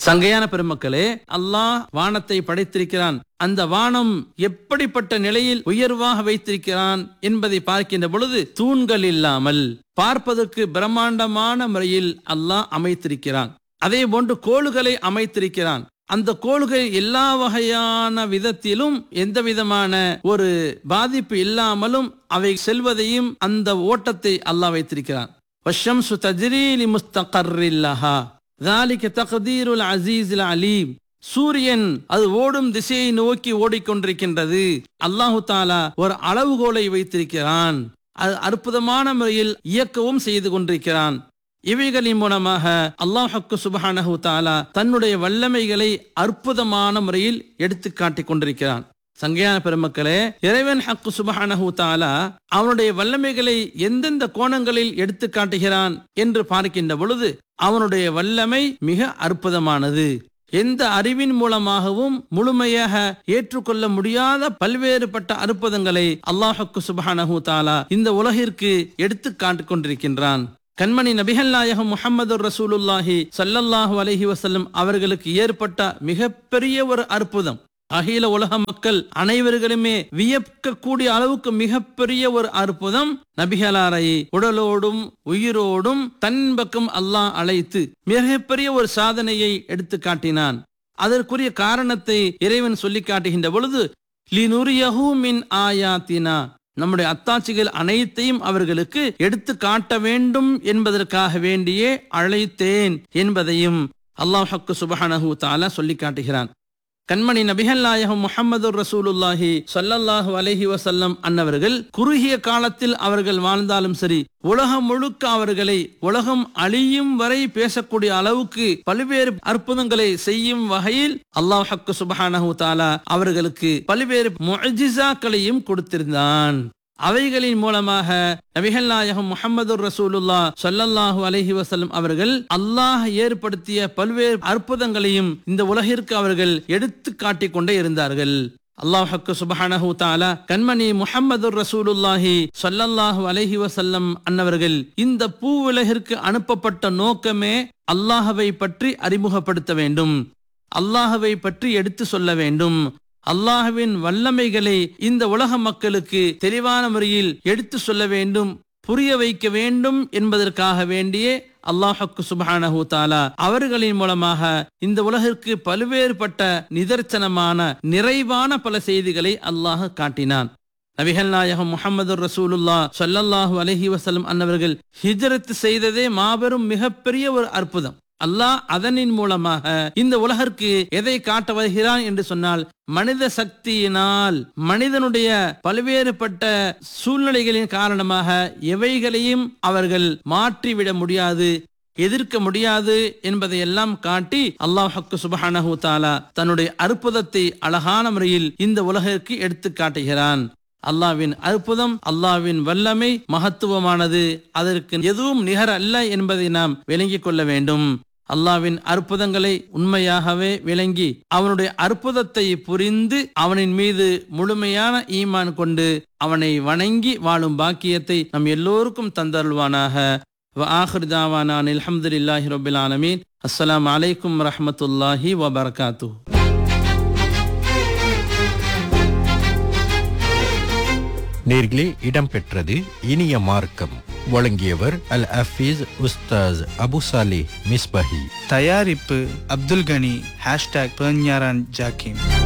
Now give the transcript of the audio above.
சங்கையான பெருமக்களே அல்லாஹ் வானத்தை படைத்திருக்கிறான் அந்த வானம் எப்படிப்பட்ட நிலையில் உயர்வாக வைத்திருக்கிறான் என்பதை பார்க்கின்ற பொழுது தூண்கள் இல்லாமல் பார்ப்பதற்கு பிரம்மாண்டமான முறையில் அல்லாஹ் அமைத்திருக்கிறான் அதே போன்று கோளுகளை அமைத்திருக்கிறான் அந்த கோள்கள் எல்லா வகையான விதத்திலும் எந்த விதமான ஒரு பாதிப்பு இல்லாமலும் அவை செல்வதையும் அந்த ஓட்டத்தை அல்லாஹ் வைத்திருக்கிறான் வஷம்சு தஜ்ரீலி முஸ்தகர்ரில்லஹா ذلك تقدير العزيز العليم சூரியன் அது ஓடும் திசையை நோக்கி ஓடிக்கொண்டிருக்கின்றது அல்லாஹு தாலா ஒரு அளவுகோலை வைத்திருக்கிறான் அது அற்புதமான முறையில் இயக்கவும் செய்து கொண்டிருக்கிறான் இவைகளின் மூலமாக அல்லாஹக்கு சுபஹானஹு தாலா தன்னுடைய வல்லமைகளை அற்புதமான முறையில் எடுத்து காட்டிக் கொண்டிருக்கிறான் சங்கையான பெருமக்களே இறைவன் ஹக்கு சுபஹானஹு தாலா அவனுடைய வல்லமைகளை எந்தெந்த கோணங்களில் எடுத்து காட்டுகிறான் என்று பார்க்கின்ற பொழுது அவனுடைய வல்லமை மிக அற்புதமானது எந்த அறிவின் மூலமாகவும் முழுமையாக ஏற்றுக்கொள்ள முடியாத பல்வேறுபட்ட அற்புதங்களை அல்லாஹக்கு சுபஹானஹு தாலா இந்த உலகிற்கு எடுத்து காட்டிக் கொண்டிருக்கின்றான் கண்மணி நபிகள் நாயகம் முகமது ரசூலுல்லாஹி சல்லல்லாஹு அலஹி வசல்லம் அவர்களுக்கு ஏற்பட்ட மிகப்பெரிய ஒரு அற்புதம் அகில உலக மக்கள் அனைவர்களுமே வியக்கக்கூடிய அளவுக்கு மிகப்பெரிய ஒரு அற்புதம் நபிகளாரை உடலோடும் உயிரோடும் தன் பக்கம் அல்லாஹ் அழைத்து மிகப்பெரிய ஒரு சாதனையை எடுத்து காட்டினான் அதற்குரிய காரணத்தை இறைவன் சொல்லி காட்டுகின்ற பொழுது லினுரியஹு மின் ஆயாத்தினா நம்முடைய அத்தாட்சிகள் அனைத்தையும் அவர்களுக்கு எடுத்து காட்ட வேண்டும் என்பதற்காக வேண்டியே அழைத்தேன் என்பதையும் அல்லாஹக்கு சுபஹானஹு தாலா சொல்லி காட்டுகிறான் கண்மணி நபிகள் நாயகம் முகமது ரசூலுல்லாஹி சொல்லல்லாஹு அலஹி வசல்லம் அன்னவர்கள் குறுகிய காலத்தில் அவர்கள் வாழ்ந்தாலும் சரி உலகம் முழுக்க அவர்களை உலகம் அழியும் வரை பேசக்கூடிய அளவுக்கு பல்வேறு அற்புதங்களை செய்யும் வகையில் அல்லாஹ் ஹக்கு சுபஹானஹு தாலா அவர்களுக்கு பல்வேறு முஜிசாக்களையும் கொடுத்திருந்தான் அவைகளின் மூலமாக நபிகள் நாயகம் முகமது ரசூலுல்லா சொல்லல்லாஹு அலஹி வசல்லம் அவர்கள் அல்லாஹ் ஏற்படுத்திய பல்வேறு அற்புதங்களையும் இந்த உலகிற்கு அவர்கள் எடுத்து காட்டிக் கொண்டே இருந்தார்கள் அல்லாஹக்கு சுபஹானஹு தாலா கண்மணி முஹம்மது ரசூலுல்லாஹி சொல்லல்லாஹு அலஹி வசல்லம் அன்னவர்கள் இந்த பூ உலகிற்கு அனுப்பப்பட்ட நோக்கமே அல்லாஹவை பற்றி அறிமுகப்படுத்த வேண்டும் அல்லாஹவை பற்றி எடுத்து சொல்ல வேண்டும் அல்லாஹுவின் வல்லமைகளை இந்த உலக மக்களுக்கு தெளிவான முறையில் எடுத்து சொல்ல வேண்டும் புரிய வைக்க வேண்டும் என்பதற்காக வேண்டியே அல்லாஹக்கு சுபஹானஹு தாலா அவர்களின் மூலமாக இந்த உலகிற்கு பல்வேறுபட்ட நிதர்சனமான நிறைவான பல செய்திகளை அல்லாஹ் காட்டினான் நபிகள் நாயகம் முகமது ரசூலுல்லா சொல்லல்லாஹு அலஹி வசலம் அன்னவர்கள் ஹிஜரத் செய்ததே மாபெரும் மிகப்பெரிய ஒரு அற்புதம் அல்லாஹ் அதனின் மூலமாக இந்த உலகிற்கு எதை காட்ட வருகிறான் என்று சொன்னால் மனித சக்தியினால் மனிதனுடைய பல்வேறுபட்ட சூழ்நிலைகளின் காரணமாக எவைகளையும் அவர்கள் மாற்றிவிட முடியாது எதிர்க்க முடியாது என்பதை எல்லாம் காட்டி அல்லாஹக்கு சுபஹானஹு தாலா தன்னுடைய அற்புதத்தை அழகான முறையில் இந்த உலகிற்கு எடுத்து காட்டுகிறான் அல்லாவின் அற்புதம் அல்லாவின் வல்லமை மகத்துவமானது அதற்கு எதுவும் நிகர் அல்ல என்பதை நாம் விளங்கிக் கொள்ள வேண்டும் அல்லாவின் அற்புதங்களை உண்மையாகவே விளங்கி அவனுடைய அற்புதத்தை புரிந்து அவனின் மீது முழுமையான ஈமான் கொண்டு அவனை வணங்கி வாழும் பாக்கியத்தை நம் எல்லோருக்கும் தந்தருள்வானாக ஆஹிர் தாவானான் அலமதுல்லாஹி ரபில் ஆலமீன் அஸ்ஸலாம் அலைக்கும் ரஹமத்துல்லாஹி வபர்காத்து நேர்களே இடம்பெற்றது இனிய மார்க்கம் வழங்கியவர் அல் அஃபீஸ் உஸ்தாஸ் அபு சாலி மிஸ்பஹி தயாரிப்பு அப்துல் கனி ஹேஷ்டாக் பேஞ்ஞாரான் ஜாக்கிம்